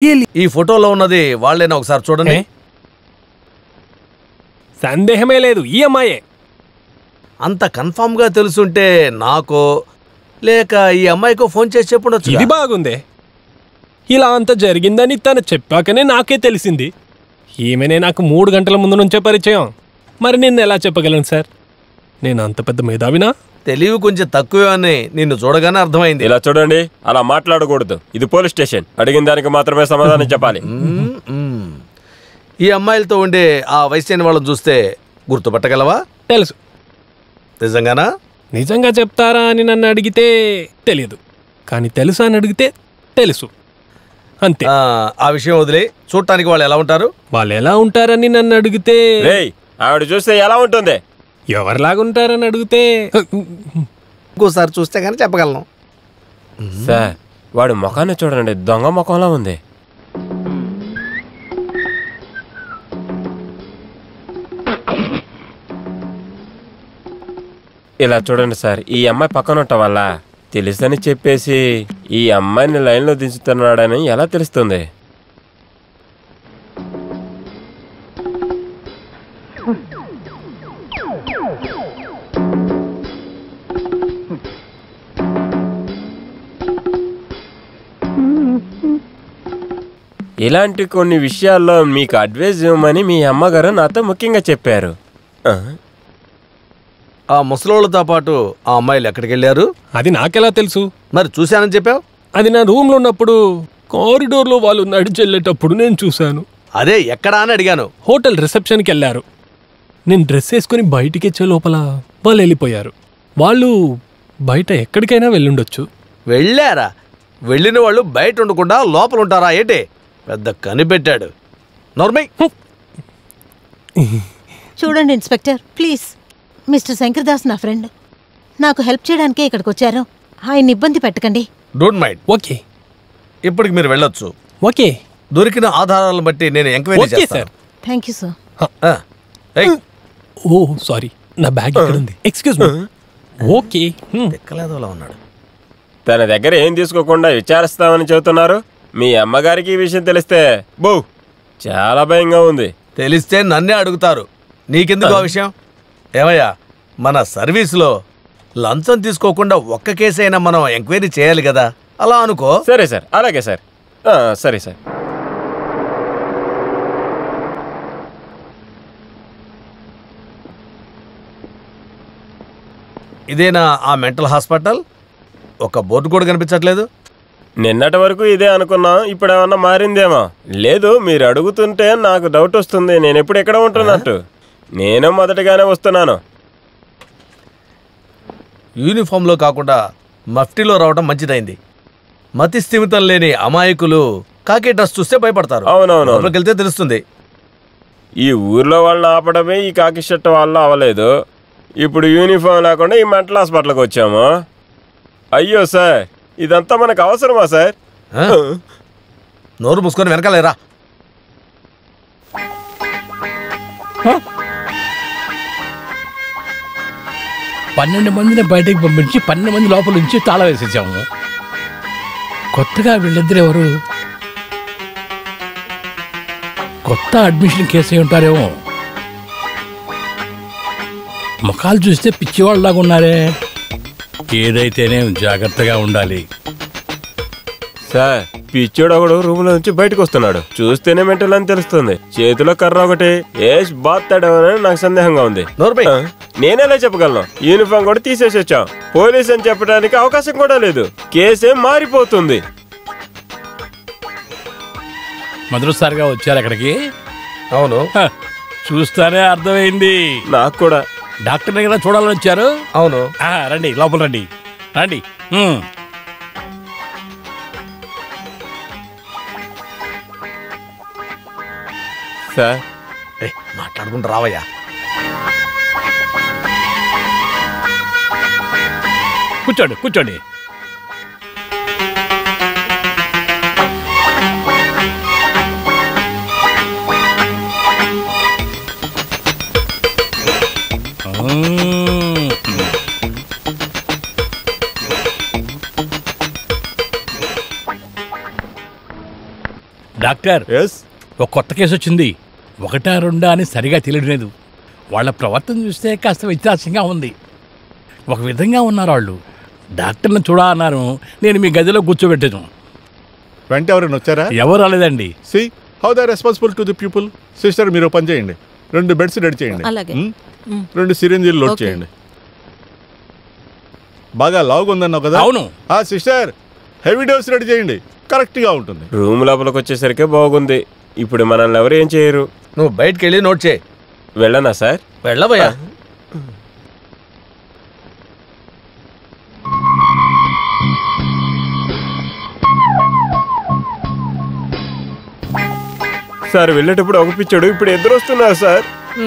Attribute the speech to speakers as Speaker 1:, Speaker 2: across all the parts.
Speaker 1: Really
Speaker 2: ఈ ఫోటోలో ఉన్నది వాళ్ళేనా ఒకసారి చూడండి
Speaker 1: సందేహమే లేదు ఈ అమ్మాయే
Speaker 2: అంత కన్ఫామ్ గా తెలుసుంటే నాకో లేక ఈ అమ్మాయికో ఫోన్ చేసి చెప్పుండొచ్చు
Speaker 1: ఇది బాగుందే ఇలా అంత జరిగిందని తను చెప్పాకనే నాకే తెలిసింది ఈమెనే నాకు మూడు గంటల ముందు నుంచే పరిచయం మరి నిన్ను ఎలా చెప్పగలను సార్ నేను అంత పెద్ద మేధావినా
Speaker 2: తెలివి కొంచెం తక్కువే అని నిన్ను చూడగానే అర్థమైంది
Speaker 3: ఇలా చూడండి అలా మాట్లాడకూడదు ఇది పోలీస్ స్టేషన్ అడిగిన దానికి మాత్రమే సమాధానం చెప్పాలి
Speaker 2: మ్మ్, మ్మ్. ఈ అమ్మాయిలతో ఉండే ఆ వయసు వాళ్ళని చూస్తే గుర్తుపట్టగలవా
Speaker 1: తెలుసు
Speaker 2: నిజంగానా
Speaker 1: నిజంగా చెప్తారా అని నన్ను అడిగితే తెలియదు కానీ తెలుసా అని అడిగితే తెలుసు అంతే
Speaker 2: ఆ, ఆ విషయం వదిలే చూడటానికి వాళ్ళు ఎలా ఉంటారు
Speaker 1: వాళ్ళు ఎలా ఉంటారని నన్ను అడిగితే
Speaker 3: రేయ్ ఆవిడ చూస్తే ఎలా ఉంటుంది
Speaker 1: ఎవరిలాగా ఉంటారని అడిగితే
Speaker 2: ఇంకోసారి చూస్తే కానీ చెప్పగలను
Speaker 3: సార్ వాడి ముఖాన్ని చూడండి దొంగ ముఖంలా ఉంది ఇలా చూడండి సార్ ఈ అమ్మాయి పక్కన ఉండటం వల్ల తెలుసని చెప్పేసి ఈ అమ్మాయిని లైన్లో దించుతున్నాడని ఎలా తెలుస్తుంది ఇలాంటి కొన్ని విషయాల్లో మీకు అడ్వైజ్ ఇవ్వమని మీ అమ్మగారు నాతో ముఖ్యంగా చెప్పారు ఆ?
Speaker 2: ఆ ముసలోళ్ళతో పాటు ఆ అమ్మాయిలు ఎక్కడికి వెళ్ళారు
Speaker 1: అది నాకెలా తెలుసు
Speaker 2: మరి చూశానని చెప్పావు
Speaker 1: అది నా రూమ్లో ఉన్నప్పుడు కారిడోర్లో వాళ్ళు నడిచి వెళ్ళేటప్పుడు నేను చూశాను
Speaker 2: అదే ఎక్కడా అని అడిగాను
Speaker 1: హోటల్ రిసెప్షన్కి వెళ్ళారు నేను డ్రెస్ వేసుకుని బయటికి వచ్చే లోపల వాళ్ళు వెళ్ళిపోయారు వాళ్ళు బయట ఎక్కడికైనా వెళ్ళుండొచ్చు
Speaker 2: వెళ్ళారా వెళ్ళిన వాళ్ళు బయట ఉండకుండా లోపల ఉంటారా ఏంటి పెద్ద కనిపెట్టాడు నోర్మై
Speaker 4: చూడండి ఇన్స్పెక్టర్ ప్లీజ్ మిస్టర్ శంకర్దాస్ నా ఫ్రెండ్ నాకు హెల్ప్ చేయడానికే ఇక్కడికి వచ్చారు ఆయన ఇబ్బంది పెట్టకండి
Speaker 2: డోంట్ మైండ్
Speaker 1: ఓకే
Speaker 2: ఇప్పటికి మీరు వెళ్ళొచ్చు
Speaker 1: ఓకే
Speaker 2: దొరికిన ఆధారాలను బట్టి నేను ఎంక్వైరీ
Speaker 1: ఓకే
Speaker 2: చేస్తాను
Speaker 1: సార్
Speaker 4: థ్యాంక్ యూ సార్
Speaker 2: ఆ, ఏయ్,
Speaker 1: ఓ సారీ నా బ్యాగ్ ఇక్కడ ఉంది ఎక్స్క్యూజ్ మీ ఓకే హ్మ్.
Speaker 2: ఎక్కలేదోలా ఉన్నాడు
Speaker 3: తన దగ్గర ఏం తీసుకోకుండా విచారిస్తామని చెబుతున్నారు మీ అమ్మగారికి ఈ విషయం తెలిస్తే బో చాలా భయంగా ఉంది
Speaker 2: తెలిస్తే నన్నే అడుగుతారు నీకెందుకు ఆ విషయం ఏమయ్యా మన సర్వీస్లో లంచం తీసుకోకుండా ఒక్క కేసైనా మనం ఎంక్వైరీ చేయాలి కదా అలా అనుకో
Speaker 3: సరే సార్ అలాగే సార్ ఆ, సరే సార్
Speaker 2: ఇదేనా ఆ మెంటల్ హాస్పిటల్ ఒక బోర్డు కూడా కనిపించట్లేదు
Speaker 3: నిన్నటి వరకు ఇదే అనుకున్నా ఇప్పుడు ఏమన్నా మారిందేమో లేదు మీరు అడుగుతుంటే నాకు డౌట్ వస్తుంది నేను ఎప్పుడు ఎక్కడ ఉంటున్నట్టు నేను మొదటగానే వస్తున్నాను
Speaker 2: యూనిఫామ్లో కాకుండా మఫ్టీలో రావడం మంచిదైంది మతి స్థిమితం లేని అమాయకులు కాకి డ్రెస్ చూస్తే భయపడతారు
Speaker 3: అవునవును
Speaker 2: లోపలికి వెళ్తే తెలుస్తుంది
Speaker 3: ఈ ఊర్లో వాళ్ళని ఆపడమే ఈ కాకి షర్ట్ వల్ల అవ్వలేదు ఇప్పుడు యూనిఫామ్ లేకుండా ఈ మెంటల్ హాస్పిటల్కి వచ్చాము అయ్యో సార్ ఇదంతా మనకు అవసరమా సార్
Speaker 2: ఆ? నోరు మూసుకొని వెనకాలేరా
Speaker 5: పన్నెండు మందిని బయటకు పంపించి పన్నెండు మంది లోపల నుంచి తాళ వేసేసాము కొత్తగా వీళ్ళిద్దరు ఎవరు కొత్త అడ్మిషన్ కేసు అయి ఉంటారేమో ముఖాలు చూస్తే పిచ్చివాళ్ళలాగా ఉన్నారే ఏదైతేనే జాగ్రత్తగా ఉండాలి
Speaker 3: సార్ పిచ్చోడు ఒకడు రూమ్ లో నుంచి బయటకు వస్తున్నాడు చూస్తేనే మెంటల్ అని తెలుస్తుంది చేతిలో కర్ర ఒకటి ఏష్ బాత్తాడేమోనని నాకు సందేహంగా ఉంది
Speaker 2: నోరుపై
Speaker 3: ఆ, నేనెలా చెప్పగలను యూనిఫామ్ కూడా తీసేసి వచ్చాం పోలీస్ అని చెప్పడానికి అవకాశం కూడా లేదు కేసే మారిపోతుంది
Speaker 5: మొదటిసారిగా వచ్చారు అక్కడికి
Speaker 2: అవును
Speaker 5: హ, చూస్తానే అర్థమైంది
Speaker 3: నాకు కూడా
Speaker 5: డాక్టర్ దగ్గర చూడాలని వచ్చారు
Speaker 2: అవును
Speaker 5: ఆ, రండి లోపల రండి రండి ఉమ్.
Speaker 3: సార్
Speaker 2: ఏయ్, మాట్లాడుకుంటూ రావయ్యా
Speaker 5: కూర్చోండి కూర్చోండి మ్మ్. డాక్టర్
Speaker 6: ఎస్
Speaker 5: ఒక కొత్త కేసు వచ్చింది ఒకటా రెండా అని సరిగా తెలియలేదు వాళ్ళ ప్రవర్తన చూస్తే కాస్త వ్యత్యాసంగా ఉంది ఒక విధంగా ఉన్నారు వాళ్ళు డాక్టర్ని చూడా అన్నారు నేను మీ గదిలో కూర్చోబెట్టాను
Speaker 6: వెంట ఎవరైనా వచ్చారా
Speaker 5: ఎవరు రాలేదండి
Speaker 6: see how the responsible to the people sister మీరు ఓ పని చేయండి రెండు బెడ్స్ రెడీ చేయండి
Speaker 4: అలాగే.
Speaker 6: మ్? రెండు సిరింజీలు లోడ్
Speaker 4: ఓకే.
Speaker 6: చేయండి బాగా లావుగా ఉందన్నావు కదా
Speaker 5: అవును.
Speaker 6: ఆ సిస్టర్ హెవీ డోస్ రెడీ చేయండి కరెక్ట్గా ఉంటుంది
Speaker 3: రూమ్ లోపలికి వచ్చేసరికి బాగుంది ఇప్పుడు మనల్ని ఎవరు ఏం చేయరు
Speaker 2: నువ్వు బయటికి వెళ్ళి నోట్ చేయి
Speaker 3: వెళ్ళనా సార్
Speaker 2: వెళ్ళబోయా
Speaker 3: సార్ వెళ్ళేటప్పుడు ఒక పిచ్చాడు ఇప్పుడు ఎదురు వస్తున్నారు sir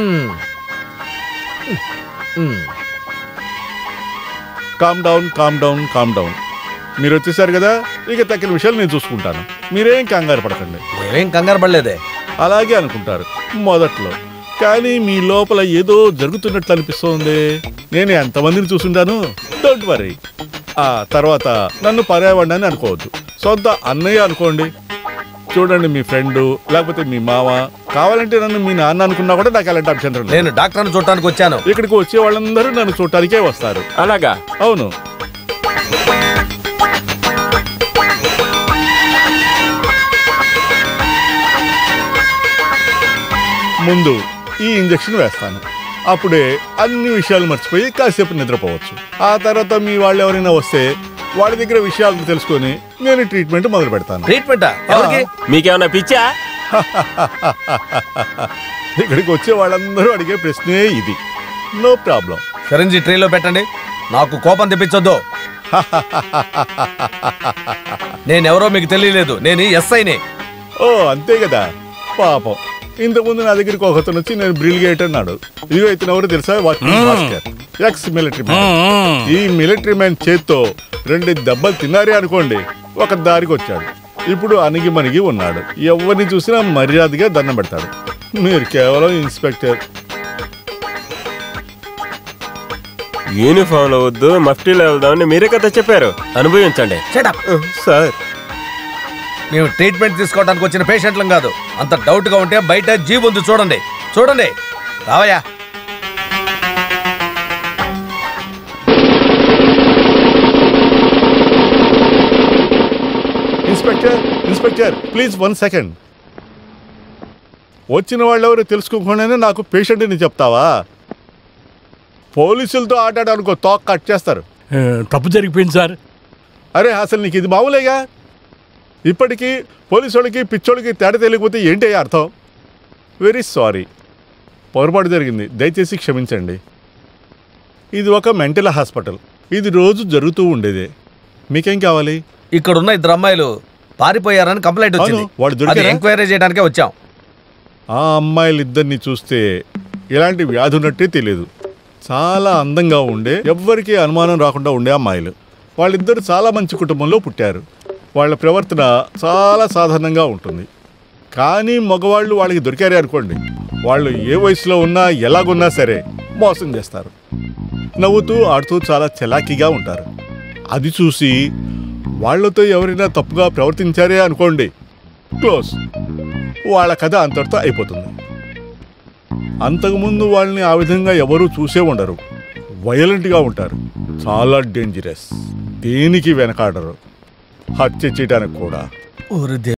Speaker 6: calm down calm down calm down మీరు వచ్చేసారు కదా ఇక తక్కిన విషయాలు నేను చూసుకుంటాను మీరేం కంగారు పడకండి
Speaker 2: మేమేం కంగారు పడలేదే
Speaker 6: అలాగే అనుకుంటారు మొదట్లో కానీ మీ లోపల ఏదో జరుగుతున్నట్లు అనిపిస్తోంది నేను ఎంతమందిని చూసుంటాను డోంట్ వరీ ఆ తర్వాత నన్ను పర్యావరణాన్ని అనుకోవద్దు సొంత అన్నయ్య అనుకోండి చూడండి మీ ఫ్రెండ్ లేకపోతే మీ మామ కావాలంటే నన్ను మీ నాన్న అనుకున్నా కూడా నాకు అలాంటి అభ్యంతరం లేదు
Speaker 2: నేను డాక్టర్ని చూడటానికి వచ్చాను
Speaker 6: ఇక్కడికి వచ్చే వాళ్ళందరూ నన్ను చూడటానికే వస్తారు
Speaker 3: అలాగా
Speaker 6: అవును ముందు ఈ ఇంజెక్షన్ వేస్తాను అప్పుడే అన్ని విషయాలు మర్చిపోయి కాసేపు నిద్రపోవచ్చు ఆ తర్వాత మీ వాళ్ళు ఎవరైనా వస్తే వాళ్ళ దగ్గర విషయాలు తెలుసుకొని నేను ట్రీట్మెంట్ మొదలు పెడతాను
Speaker 2: ట్రీట్మెంటా ఎవరికి
Speaker 3: మీకేమన్నా పిచ్చా
Speaker 6: ఇక్కడికి వచ్చే వాళ్ళందరూ అడిగే ప్రశ్నే ఇది నో ప్రాబ్లం
Speaker 2: సిరంజి ట్రేలో పెట్టండి నాకు కోపం తెప్పించొద్దు నేనెవరో మీకు తెలియలేదు నేను ఎస్ఐని
Speaker 6: ఓ అంతే కదా పాపం ఇంతకుముందు నా దగ్గరికి ఒకతను వచ్చి నేను బ్రిలిగేట్ అన్నాడు ఇదిగో ఇతను ఎవరు తెలుసా watchman Bhaskar ex military man ఈ మిలిటరీ మ్యాన్ చేత్తో రెండు దెబ్బలు తిన్నారే అనుకోండి ఒక దారికి వచ్చాడు ఇప్పుడు అణిగి మణిగి ఉన్నాడు ఎవరిని చూసినా మర్యాదగా దండం పెడతాడు మీరు కేవలం ఇన్స్పెక్టర్
Speaker 3: యూనిఫామ్ లో వద్దు మఫ్టీలో వెళ్దామని మీరే కదా చెప్పారు అనుభవించండి
Speaker 2: షటప్
Speaker 3: సార్
Speaker 2: మేము ట్రీట్మెంట్ తీసుకోవడానికి వచ్చిన పేషెంట్లం కాదు అంత డౌట్ గా ఉంటే బయట జీబ్ ఉంది చూడండి చూడండి రావయ్యా
Speaker 6: inspector inspector please one second వచ్చిన వాళ్ళు ఎవరు తెలుసుకోకుండానే నాకు పేషెంట్ని చెప్తావా పోలీసులతో ఆటాడనుకో తోక కట్ చేస్తారు
Speaker 5: ఆ, తప్పు జరిగిపోయింది సార్
Speaker 6: అరే అసలు నీకు ఇది మామూలేగా ఇప్పటికీ పోలీసు వాళ్ళకి పిచ్చోళ్ళకి తేడా తెలియకపోతే ఏంటి అర్థం వెరీ సారీ పొరపాటు జరిగింది దయచేసి క్షమించండి ఇది ఒక మెంటల్ హాస్పిటల్ ఇది రోజు జరుగుతూ ఉండేదే మీకేం కావాలి
Speaker 2: ఇక్కడ ఉన్న ఇద్దరు అమ్మాయిలు పారిపోయారని కంప్లైంట్ వచ్చింది
Speaker 6: అవును, వాళ్ళు
Speaker 2: అది
Speaker 6: దొరికారా?
Speaker 2: ఎంక్వైరీ చేయడానికే వచ్చాం
Speaker 6: ఆ అమ్మాయిలిద్దరిని చూస్తే ఇలాంటి వ్యాధి ఉన్నట్టే తెలియదు చాలా అందంగా ఉండే ఎవ్వరికీ అనుమానం రాకుండా ఉండే అమ్మాయిలు వాళ్ళిద్దరు చాలా మంచి కుటుంబంలో పుట్టారు వాళ్ళ ప్రవర్తన చాలా సాధారణంగా ఉంటుంది కానీ మగవాళ్ళు వాళ్ళకి దొరికారే అనుకోండి వాళ్ళు ఏ వయసులో ఉన్నా ఎలాగున్నా సరే మోసం చేస్తారు నవ్వుతూ ఆడుతూ చాలా చలాకీగా ఉంటారు అది చూసి వాళ్ళతో ఎవరైనా తప్పుగా ప్రవర్తించారే అనుకోండి క్లోజ్ వాళ్ళ కథ అంతటితో అయిపోతుంది అంతకుముందు వాళ్ళని ఆ విధంగా ఎవరూ చూసే ఉండరు వైలెంట్గా ఉంటారు చాలా డేంజరస్ దేనికి వెనకాడరు హత్య చేయడానికి కూడా
Speaker 2: ఊరు